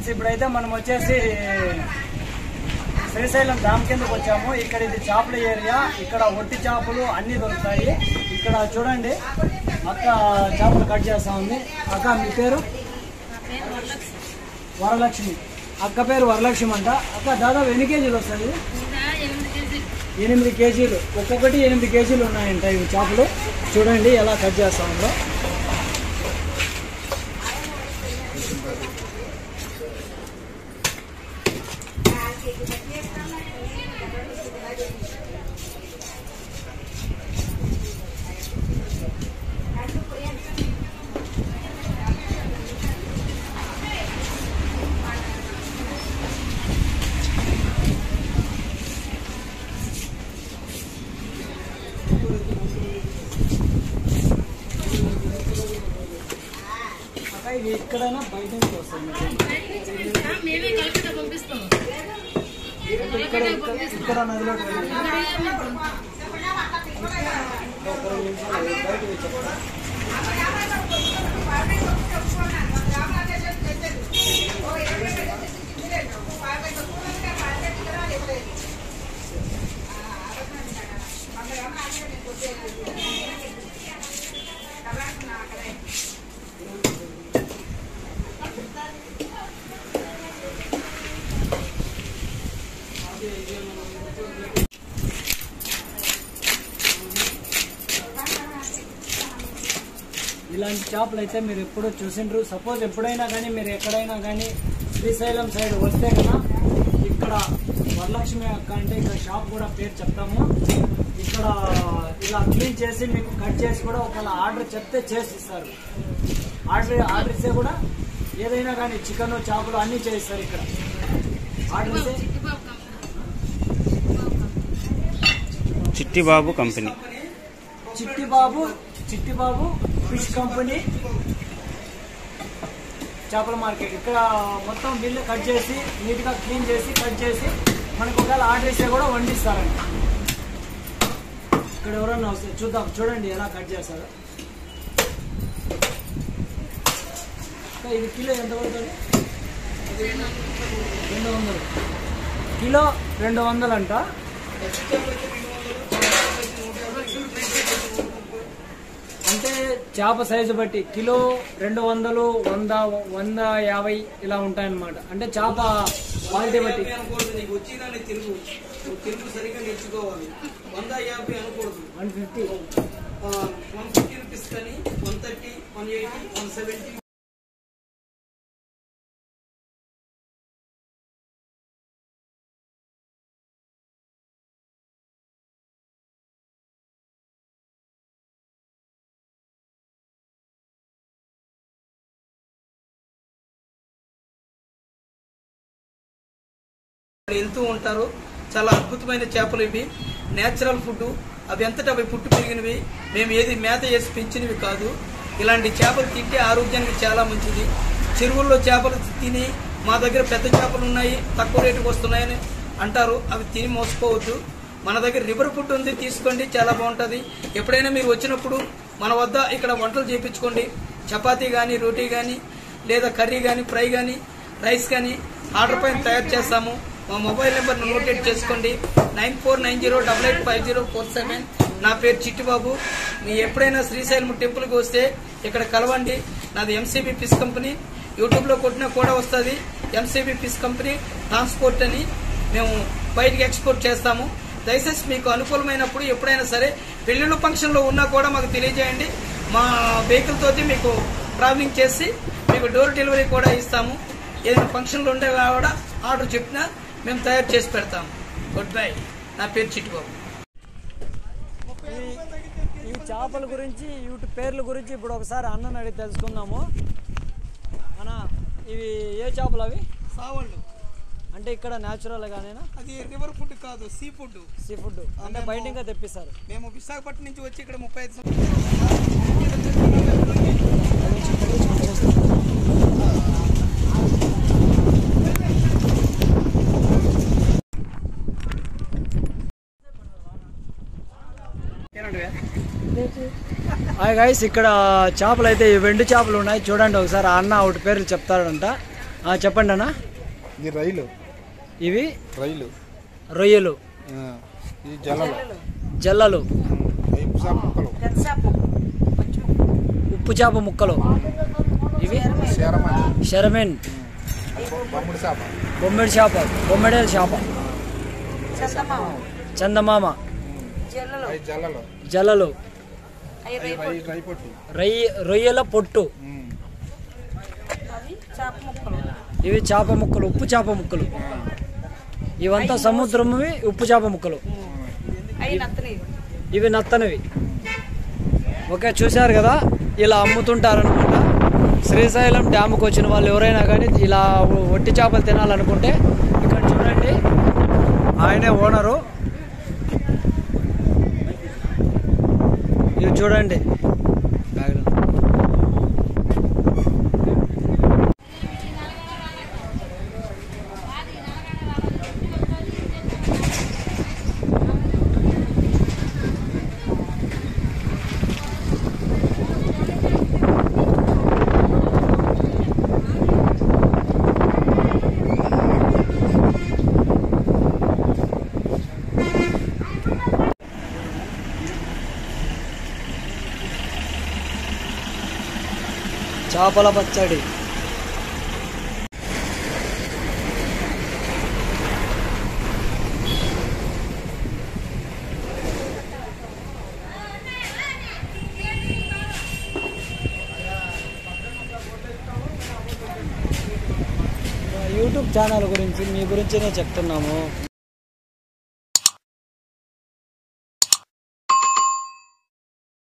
Friends ఇప్పుడైతే మనం వచ్చేసి శ్రీశైలం డ్యామ్ కిందకు వచ్చాము ఇక్కడ ఇది చేపల ఏరియా ఇక్కడ ఒట్టి చేపలు అన్ని దొరుకుతాయి ఇక్కడ చూడండి అక్క చేపలు కట్ చేస్తా ఉంది అక్క మీ పేరు వరలక్ష్మి అక్క పేరు వరలక్ష్మి అంట అక్క దాదాపు ఎన్ని కేజీలు వస్తుంది ఎనిమిది కేజీలు ఒక్కొక్కటి ఎనిమిది కేజీలు ఉన్నాయంట ఇవి చేపలు చూడండి ఎలా కట్ చేస్తా ఉందో అక్క ఇవి ఎక్కడైనా బయట నుంచి వస్తాయి మీకు మేమే కలకత్తా పంపిస్తాం ఇక్కడ ఇక్కడ ఇక్కడ నదిలో ఇలాంటి చేపలు అయితే మీరు ఎప్పుడూ చూసిండ్రు సపోజ్ ఎప్పుడైనా కానీ మీరు ఎక్కడైనా కానీ శ్రీశైలం సైడ్ వస్తే కదా ఇక్కడ వరలక్ష్మి అక్క అంటే ఇక్కడ షాప్ కూడా పేరు చెప్తాము ఇక్కడ ఇలా క్లీన్ చేసి మీకు కట్ చేసి కూడా ఒకవేళ ఆర్డర్ చెప్తే చేసి ఇస్తారు ఆర్డర్ ఆర్డర్ ఇస్తే కూడా ఏదైనా కానీ చికెన్ చేపలు అన్నీ చేయిస్తారు ఇక్కడ ఆర్డర్ ఇస్తే Chittibabu company Chittibabu company Chittibabu Chittibabu fish company చేపల మార్కెట్ ఇక్కడ మొత్తం బిల్లు కట్ చేసి నీట్గా క్లీన్ చేసి కట్ చేసి మనకు ఒకవేళ ఆర్డర్ ఇస్తే కూడా వండిస్తారండి ఇక్కడ ఎవరన్నా వస్తే చూద్దాం చూడండి ఎలా కట్ చేస్తారో ఇంకా ఇది కిలో ఎంత పడుతుంది రెండు వందలు కిలో రెండు వందలు అంట అంటే చేప సైజు బట్టి కిలో రెండు వందలు వంద వంద యాభై ఇలా ఉంటాయన్నమాట అంటే చేప క్వాలిటీ బట్టి అనకూడదు నీకు వచ్చిందని తెలుగు నువ్వు తెలుగు సరిగ్గా నేర్చుకోవాలి వంద యాభై అనకూడదు one fifty one fifty rupees కానీ one thirty one eighty one seventy వెళ్తూ ఉంటారు చాలా అద్భుతమైన చేపలు ఇవి నేచురల్ ఫుడ్ అవి ఎంతటా అవి పుట్టి పెరిగినవి మేము ఏది మేత వేసి పెంచినవి కాదు ఇలాంటి చేపలు తింటే ఆరోగ్యానికి చాలా మంచిది చెరువుల్లో చేపలు తిని మా దగ్గర పెద్ద చేపలు ఉన్నాయి తక్కువ రేటుకి వస్తున్నాయని అంటారు అవి తిని మోసపోవద్దు మన దగ్గర రివర్ ఫుడ్ ఉంది తీసుకోండి చాలా బాగుంటుంది ఎప్పుడైనా మీరు వచ్చినప్పుడు మన వద్ద ఇక్కడ వంటలు చేయించుకోండి చపాతీ కానీ రోటీ కానీ లేదా కర్రీ కానీ ఫ్రై కానీ రైస్ కానీ ఆర్డర్ పైన తయారు చేస్తాము మా మొబైల్ నెంబర్ నోటెడ్ చేసుకోండి nine four nine zero double eight five zero four seven నా పేరు చిట్టిబాబు మీ ఎప్పుడైనా శ్రీశైలం టెంపుల్కి వస్తే ఇక్కడ కలవండి నాది ఎంసీబీ ఫిష్ కంపెనీ యూట్యూబ్లో కొట్టినా కూడా వస్తుంది ఎంసీబీ ఫిష్ కంపెనీ ట్రాన్స్పోర్ట్ అని మేము బయటికి ఎక్స్పోర్ట్ చేస్తాము దయచేసి మీకు అనుకూలమైనప్పుడు ఎప్పుడైనా సరే పెళ్లిళ్ళు ఫంక్షన్లో ఉన్నా కూడా మాకు తెలియజేయండి మా వెహికల్ తోటి మీకు ట్రావెలింగ్ చేసి మీకు డోర్ డెలివరీ కూడా ఇస్తాము ఏదైనా ఫంక్షన్లు ఉండే కూడా ఆర్డర్ చెప్పినా మేము తయారు చేసి పెడతాము గుడ్ బై నా పేరు చిట్టుబాబు ఈ చేపల గురించి వీటి పేర్ల గురించి ఇప్పుడు ఒకసారి అన్నని అడిగి తెలుసుకుందాము అన్న ఇవి ఏ చేపలు అవి సావళ్ళు అంటే ఇక్కడ న్యాచురల్ గానేనా అది రివర్ ఫుడ్ కాదు సీ ఫుడ్ సీ ఫుడ్ అంటే బయట ఇంకా తెప్పిస్తారు మేము విశాఖపట్నం నుంచి వచ్చి ఇక్కడ ముప్పై ఐదు హాయ్ గైస్ ఇక్కడ చేపలు అయితే ఈ వెండి చేపలు ఉన్నాయి చూడండి ఒకసారి ఆ అన్న ఒకటి పేర్లు చెప్తాడంట ఆ, చెప్పండి అన్న ఇది రైలు ఇవి రైలు రొయ్యలు ఆ, ఇది జలలు జల్లలు వైపు సాపు ముక్కలు ఉప్పు చేప ముక్కలు ఇవి శరమని షెరమెన్ బొమ్మడి చేప బొమ్మిడి చేప బొమ్మిడేల చేప చందమామ అవి జలలు జల్లలు అవి రై రై పొట్టి రొయ్య రొయ్యల పొట్టు ఉమ్. ఇవి చేప ముక్కలు ఉప్పు చేప ముక్కలు ఇవంతా సముద్రమువి ఉప్పు చేప ముక్కలు ఇవి నత్తనివి ఓకే చూశారు కదా ఇలా అమ్ముతుంటారనమాట శ్రీశైలం డ్యామ్కి వచ్చిన వాళ్ళు ఎవరైనా కానీ ఇలా ఒట్టి చేపలు తినాలనుకుంటే ఇక్కడ చూడండి ఆయనే ఓనరు ఇవి చూడండి బ్యాగ్లో చేపల పచ్చడి యూట్యూబ్ ఛానల్ గురించి మీ గురించినే చెప్తున్నాము